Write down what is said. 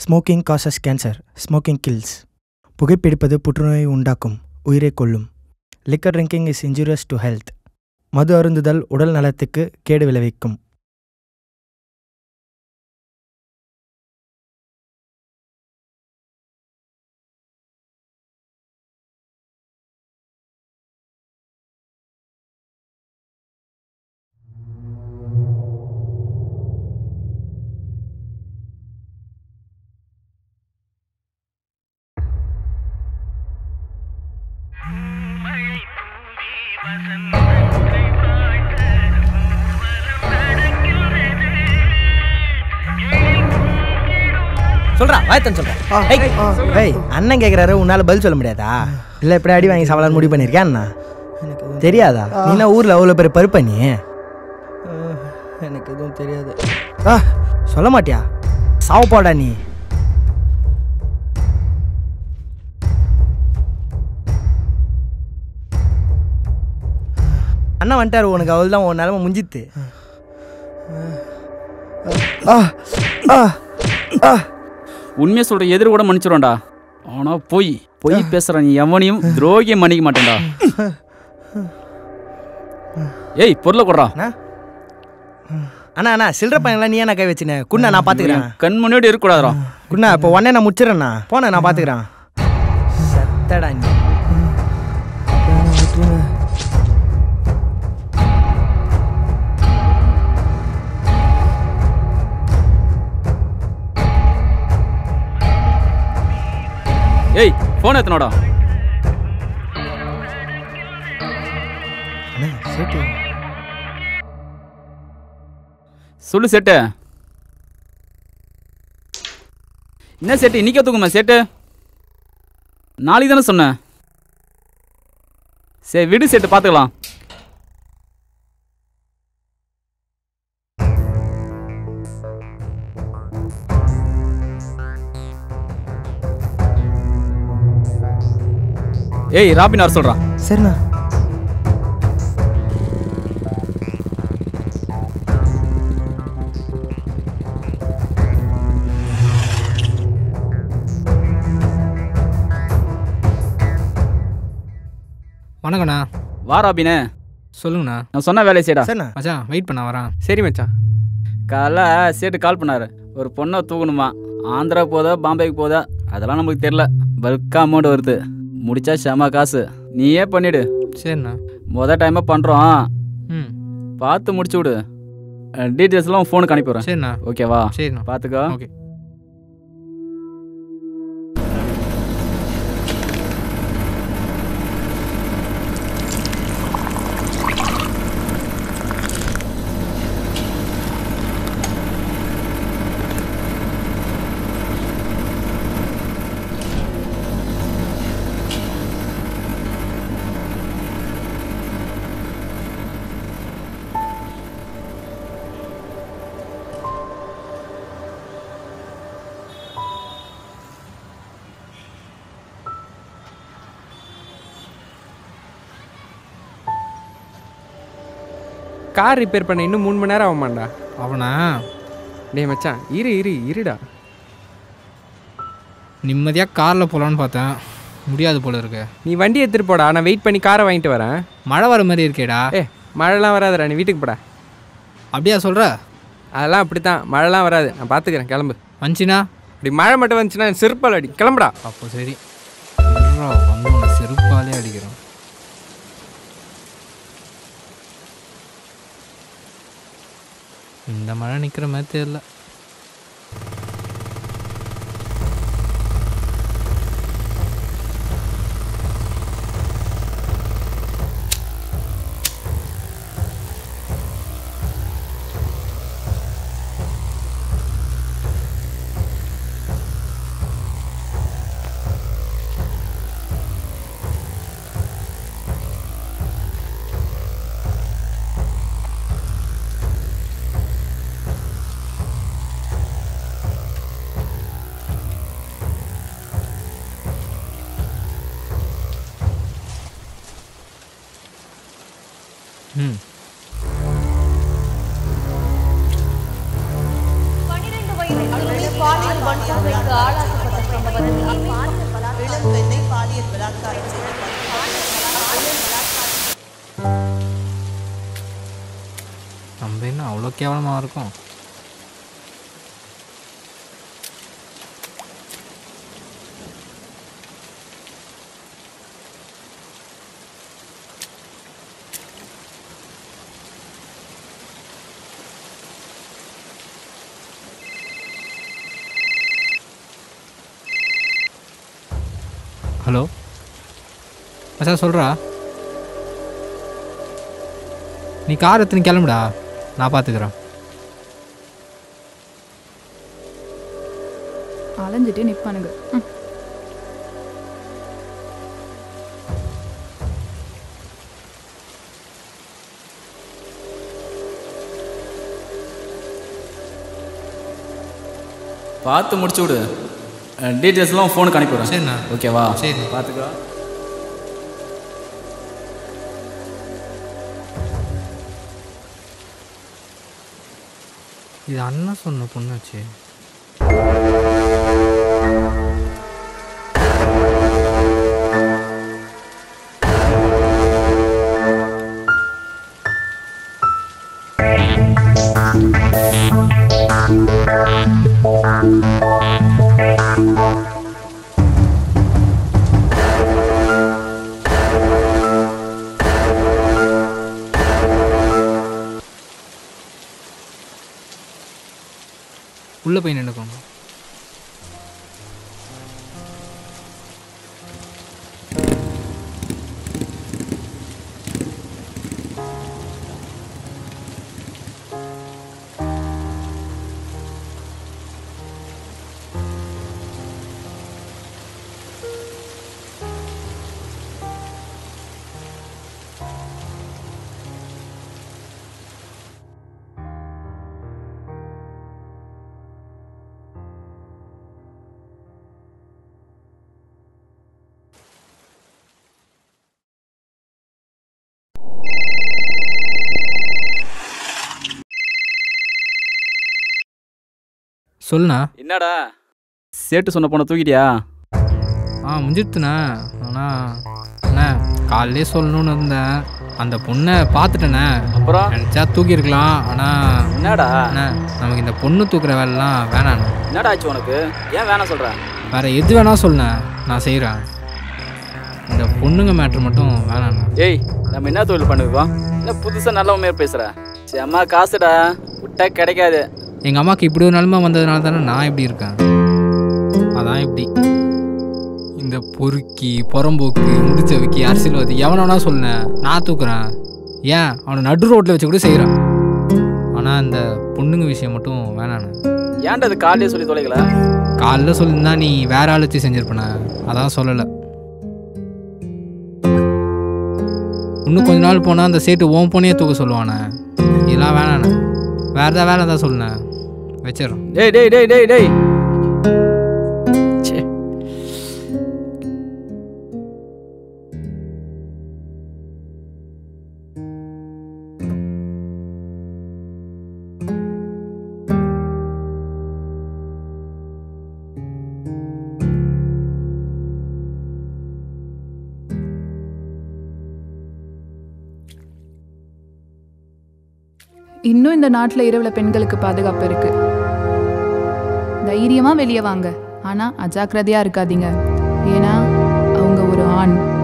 Smoking causes cancer smoking kills புகைப்பிடிப்பது புற்றுநோயை உண்டாக்கும் உயிரை கொல்லும் liquor drinking is injurious to health மது அருந்துதல் உடல் நலத்துக்கு கேடு விளைவிக்கும் சொல்றா வாயத்தன் சொல்றேன் ஏய் அண்ணன் கேட்குறாரு உன்னால பதில் சொல்ல முடியாதா இல்லை இப்படி அடி வாங்கி சவாலான்னு முடிவு பண்ணியிருக்கியா அண்ணா தெரியாதா நீனா ஊரில் அவ்வளோ பெரிய பருப்ப நீ எனக்கு எதுவும் தெரியாது ஆ சொல்ல மாட்டியா சாவ போடா நீ அண்ணா வந்துட்டாரு உனக்கு அவள் தான் உன் நிலமை முஞ்சித்து ஆ ஆ ஆ உண்மையை சொல்ற எதிர் கூட மன்னிச்சிடும்டா ஆனா பொய் பொய் பேசுற நீ எவனையும் துரோகியம் மன்னிக்க மாட்டேன்டா ஏய் பொருளை கொடுறா அண்ணா அண்ணா அண்ணா சில்லற பையன்லாம் நீ ஏன் கை வச்சுனே குண்ணா நான் பார்த்துக்கிறேன் கண் முன்னாடி இருக்கக்கூடாதுடா குண்ணா இப்போ உடனே நான் முடிச்சிடறேண்ணா போனேன் நான் பார்த்துக்கிறேன் செத்தடா நீ ஏய் போன் எத்தனோடா அண்ணா சேட்டு சொல்லு சேட்டு என்ன சேட்டு இன்னைக்கே தூக்குமா சேட்டு நாளைக்கு தானே சொன்னேன் சரி விடு சேட்டு பார்த்துக்கலாம் ஏய் ராபின் வர சொல்கிறான் சரிண்ணா வணக்கண்ணா வா ராபினே சொல்லுங்கண்ணா நான் சொன்ன வேலையை செய்டா சரிண்ணா மச்சான் வெயிட் பண்ண வரேன் சரி மச்சான் காலைல சேட்டு கால் பண்ணாரு ஒரு பொண்ணை தூக்கணுமா ஆந்திரா போதா பாம்பேக்கு போதா அதெல்லாம் நமக்கு தெரில பல்கா அமௌண்ட் வருது முடிச்சா செம காசு நீயே பண்ணிடு சரிண்ணா முத டைமாக பண்ணுறோம் ம் பார்த்து முடிச்சு விடு டீட்டெயில்ஸ்லாம் ஃபோனுக்கு அனுப்பிடுறேன் சரிண்ணா ஓகேவா சரிண்ணா பார்த்துக்கோ ஓகே கார் ரிப்பேர் பண்ண இன்னும் மூணு மணி நேரம் ஆகுமாண்டா அவனா டேய் மச்சான் இரு இரு இருடா நிம்மதியாக காரில் போகலான்னு பார்த்தேன் முடியாது போல இருக்கு நீ வண்டி எடுத்துட்டு போடா நான் வெயிட் பண்ணி காரை வாங்கிட்டு வரேன் மழை வர மாதிரி இருக்கேடா ஏ மழைலாம் வராதுடா நீ வீட்டுக்கு போடா அப்படியா சொல்கிற அதெல்லாம் அப்படி தான் மழைலாம் வராது நான் பார்த்துக்கிறேன் கிளம்பு வந்துச்சினா அப்படி மழை மட்டும் வந்துச்சுன்னா செருப்பால் அடி கிளம்புடா அப்போ சரி இருடா, வந்து உன்னை செருப்பாலே அடிக்கிறோம் இந்த மழை நிற்கிற மாதிரி தெரியல முறையாக ஆளாக்கப்பட்ட சம்பவத்தில் இளம் பெண்ணை பாலியல் பலாத்காரம் செய்த நம்ம என்ன அவ்வளோ கேவலமாக இருக்கும் ஹலோ மச்சான் சொல்கிறா நீ கார் எடுத்துன்னு கிளம்புடா நான் பார்த்துக்கிறேன் அலைஞ்சிட்டே நிற்பானுங்க ம் பார்த்து முடிச்சு விடு டீட்டெயில்ஸ்லாம் ஃபோனுக்கு அனுப்பிடுறேன் சரிண்ணா. ஓகேவா சரி. பார்த்துக்கோ இது அண்ணன் சொன்ன பொண்ணாச்சு உள்ளே போய் நின்றுக்கோங்க சொல்லுண்ணா என்னடா சேட்டு சொன்ன பொண்ணை தூக்கிட்டியா ஆ முடிஞ்சிடுத்துண்ணா ஆனால் அண்ணா காலையிலே சொல்லணும்னு இருந்தேன் அந்த பொண்ணை பார்த்துட்டேண்ணே அப்புறம் நினச்சா தூக்கியிருக்கலாம் ஆனால் என்னடா அண்ணா நமக்கு இந்த பொண்ணு தூக்குற வேலைலாம் வேணாண்ணே என்னடா ஆச்சு உனக்கு ஏன் வேணாம் சொல்ற வேற எது வேணா சொல்லுண்ணே நான் செய்கிறேன் இந்த பொண்ணுங்க மேட்ரு மட்டும் வேணாண்ணே ஏய் நம்ம என்ன தொழில் பண்ணிருக்கோம் என்ன புதுசாக நல்ல மாரி பேசுகிற செம்ம காசுடா விட்டா கிடைக்காது எங்கள் அம்மாவுக்கு இப்படி ஒரு நிலமை வந்ததுனால தானே நான் இப்படி இருக்கேன் அதான் இப்படி இந்த பொறுக்கி புறம்போக்கு முடிச்சவைக்கி அரசியல்வாதி எவனா சொன்னேன் நான் தூக்குறேன் ஏன் அவனை நடு ரோட்டில் வச்சு கூட செய்கிறான் ஆனால் இந்த பொண்ணுங்க விஷயம் மட்டும் வேணாண்ணே ஏன்டா அது காலையே சொல்லி தொலைக்கல காலைல சொல்லியிருந்தா நீ வேற ஆள் வச்சு செஞ்சிருப்பண்ணே அதான் சொல்லலை இன்னும் கொஞ்ச நாள் போனால் அந்த சேட்டு ஓன் பொண்ணையே தூக்க சொல்லுவானே இதெல்லாம் வேணாண்ணே வேற ஏதாவது வேலை தான் சொல்லுண்ணே வச்சிடறோம் டேய் டேய் டேய் டேய் டேய் ச்சே. இன்னும் இந்த நாட்டில் இரவில் பெண்களுக்கு பாதுகாப்பு இருக்கு தைரியமாக வெளியே வாங்க ஆனால் அஜாக்கிரதையாக இருக்காதீங்க ஏன்னா அவங்க ஒரு ஆண்